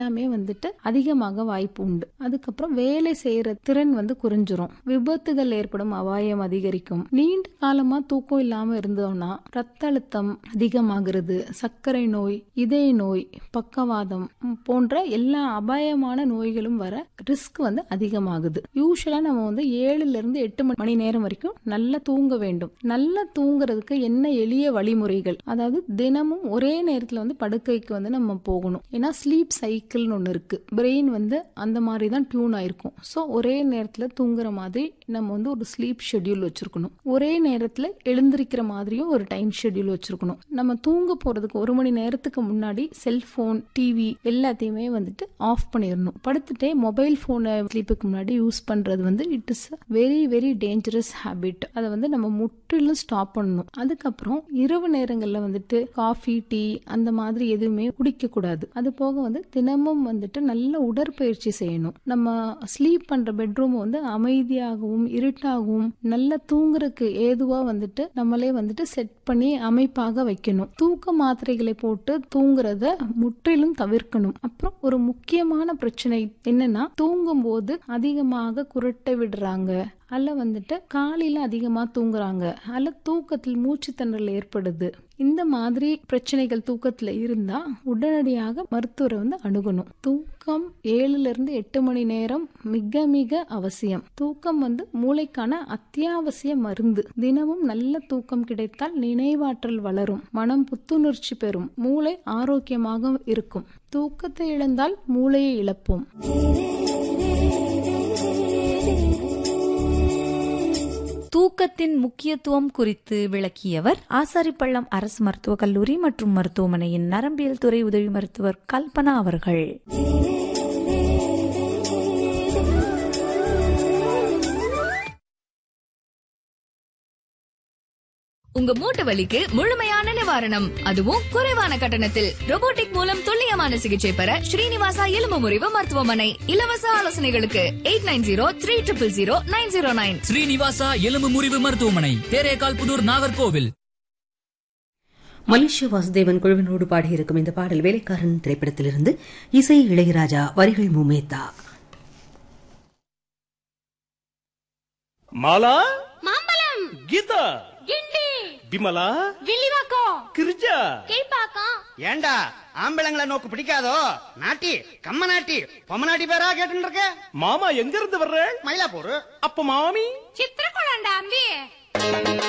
எல்லாமே வந்துட்டு அதிகமாக வாய்ப்பு உண்டு அதுக்கப்புறம் வேலை செய்யற திறன் வந்து குறைஞ்சிரும் விபத்துகள் ஏற்படும் அபாயம் அதிகரிக்கும் நீண்ட காலமா தூக்கம் இல்லாம இருந்தோம்னா ரத்த அழுத்தம் அதிகமாகிறது சர்க்கரை நோய் இதய நோய் பக்கவாதம் ம், போன்ற எல்லா அபாயமான நோய்களும் வர ரிஸ்க் வந்து அதிகமாகுது யூஸ்வலா நம்ம வந்து ஏழுல இருந்து எட்டு மணி- மணி நேரம் வரைக்கும் நல்லா தூங்க வேண்டும் நல்லா தூங்குறதுக்கு என்ன எளிய வழிமுறைகள் அதாவது தினமும் ஒரே நேரத்துல வந்து படுக்கைக்கு வந்து நம்ம போகணும் ஏன்னா ஸ்லீப் சைக்கிள்னு ஒன்று இருக்கு பிரெயின் வந்து அந்த மாதிரி தான் டியூன் ஆயிருக்கும் ஸோ ஒரே நேரத்துல தூங்குற மாதிரி நம்ம வந்து ஒரு ஸ்லீப் ஷெட்யூல் வச்சிருக்கணும் ஒரே நேரத்துல எழுந்திருக்கிற மாதிரியும் ஒரு டைம் ஷெட்யூல் வச்சிருக்கணும் நம்ம தூங்க போறதுக்கு ஒரு மணி நேரத்துக்கு முன்னாடி செல்போன் டிவி எல்லாத்தையுமே வந்துட்டு ஆஃப் பண்ணிடணும் படுத்துட்டே மொபைல் போனை ஸ்லீப்புக்கு முன்னாடி யூஸ் பண்றது வந்து it is very very dangerous habit அதை வந்து நம்ம முற்றிலும் ஸ்டாப் பண்ணணும் அதுக்கப்புறம் இரவு நேரங்கள்ல வந்துட்டு காஃபி டீ அந்த மாதிரி எதுவுமே குடிக்க கூடாது அது போக வந்து தினமும் வந்துட்டு நல்ல உடற்பயிற்சி செய்யணும் நம்ம ஸ்லீப் பண்ற பெட்ரூம் வந்து அமைதியாகவும் இருட்டாகவும் நல்ல தூங்குறதுக்கு ஏதுவா வந்துட்டு நம்மளே வந்துட்டு செட் பண்ணி அமைப்பாக வைக்கணும் தூக்க மாத்திரைகளை போட்டு தூங்குறத முற்றிலும் தவிர்க்கணும் அப்புறம் ஒரு முக்கியமான பிரச்சனை என்னன்னா தூங்கும் போது அதிகமாக குரட்டை விடுறாங்க அல்ல வந்துட்டு காலையில அதிகமா தூங்குறாங்க அல்ல தூக்கத்தில் மூச்சு திணறல் ஏற்படுது இந்த மாதிரி பிரச்சனைகள் தூக்கத்துல இருந்தா உடனடியாக மருத்துவரை வந்து அணுகணும் தூக்கம் ஏழுல இருந்து எட்டு மணி நேரம் மிக மிக அவசியம் தூக்கம் வந்து மூளைக்கான அத்தியாவசிய மருந்து தினமும் நல்ல தூக்கம் கிடைத்தால் நினைவாற்றல் வளரும் மனம் புத்துணர்ச்சி பெறும் மூளை ஆரோக்கியமாக இருக்கும் தூக்கத்தை இழந்தால் மூளையை இழப்போம் தூக்கத்தின் முக்கியத்துவம் குறித்து விளக்கியவர் ஆசாரிப்பள்ளம் அரசு மருத்துவக் கல்லூரி மற்றும் மருத்துவமனையின் நரம்பியல் துறை உதவி மருத்துவர் கல்பனா அவர்கள் உங்க மூட்டு வலிக்கு முழுமையான நிவாரணம் அதுவும் குறைவான கட்டணத்தில் robotic மூலம் துல்லியமான சிகிச்சை பெற ஸ்ரீனிவாசா எலும்பு முறிவு மருத்துவமனை இலவச ஆலோசனைகளுக்கு eight nine zero three triple zero nine zero nine Srinivasa எலும்பு முறிவு மருத்துவமனை தேரேகால் புதூர் நாகர்கோவில் மலேசிய வாசுதேவன் குழுவினோடு பாடியிருக்கும் இந்த பாடல் வேலைக்காரன் திரைப்படத்திலிருந்து இசை இளையராஜா வரிகள் முமேத்தா மாலா மாம்பழம் கீதா கிண்டி விமலா வில்லிவாக்கம் கிரிஜா கீழ்பாக்கம் ஏண்டா ஆம்பளங்களை நோக்கு பிடிக்காதோ நாட்டி கம்ம நாட்டி பொம்ம நாட்டி பேரா கேட்டு இருக்க மாமா எங்க இருந்து வர்ற மயிலாப்பூர் அப்ப மாமி சித்திரகுளம் அம்பி